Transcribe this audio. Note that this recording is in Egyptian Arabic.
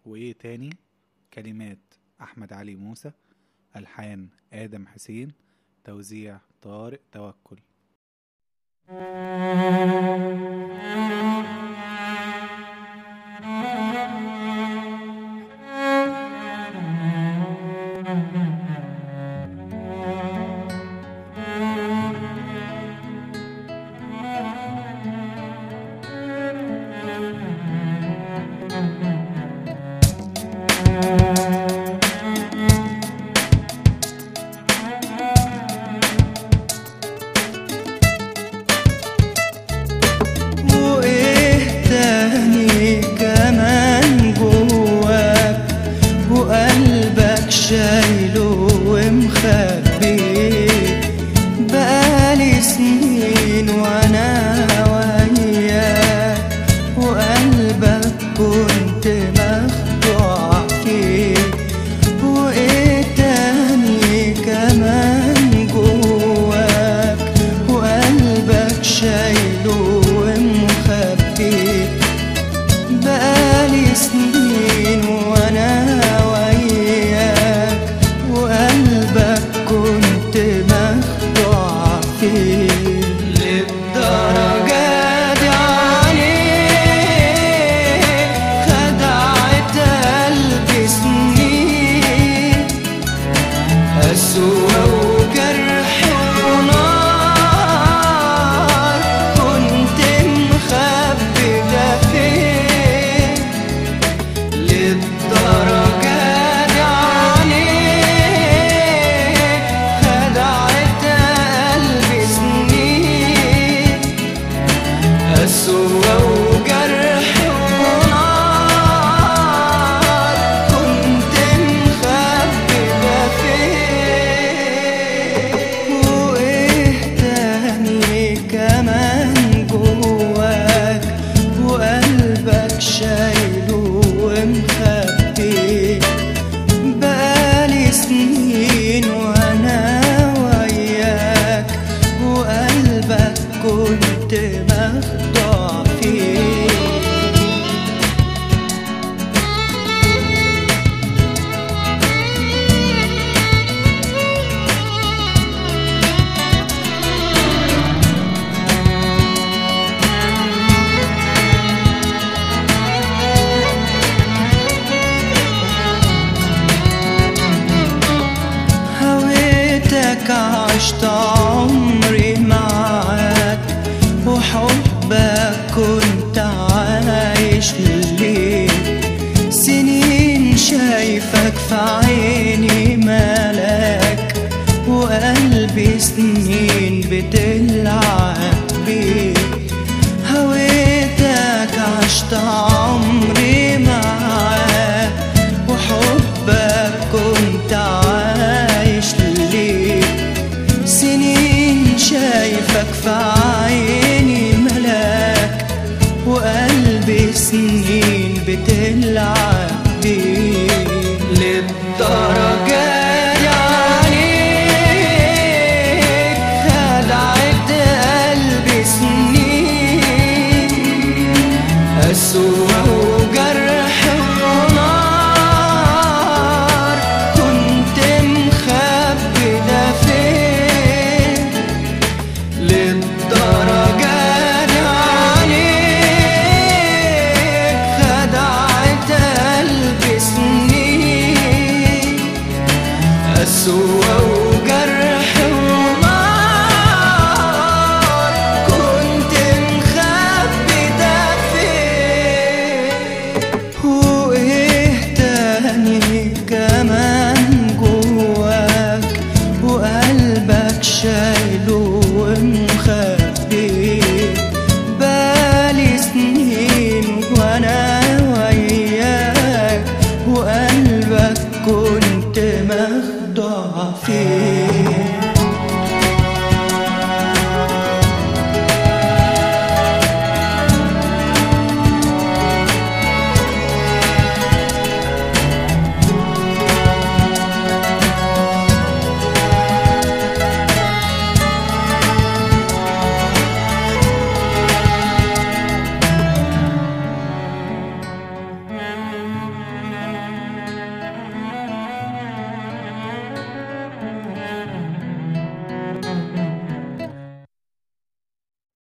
وإيه تاني كلمات أحمد علي موسى ألحان آدم حسين توزيع طارق توكل وايه تاني كمان جواك وقلبك شايله ومخبيه بقالي سنين وانا وياك وقلبك كنت مخدوع فيه وايه تاني كمان جواك وقلبك شايله ومخبيه بقالي سنين وانا وياك وقلبك كنت مخدوع فيه للدرجة دي عليك خدعت قلبي سنين قسوة وجرح ونار كنت مخبي ده فين للدرجة دي عليك خدعت قلبي سنين قسوة وجرح ونار كنت مخبي ده فين وايه تاني كمان جواك وقلبك شايله ومخبيه بقالي سنين وانا وياك وقلبك كنت مخدوع فيه هويتك عشت عمري معاك وحبك كنت عايش ليه سنين شايفك في عيني ملاك وقلبي سنين بتلعب بيه هويتك عشت عمري معاك وحبك كنت عايش ليه سنين شايفك في عيني ملاك وقلبي سنين بتلعب بيه للدرجة دي عليك خدعت قلبي سنين قسوة وجرح ونار كنت مخبي ده فين للدرجة دي عليك خدعت قلبي سنين قسوة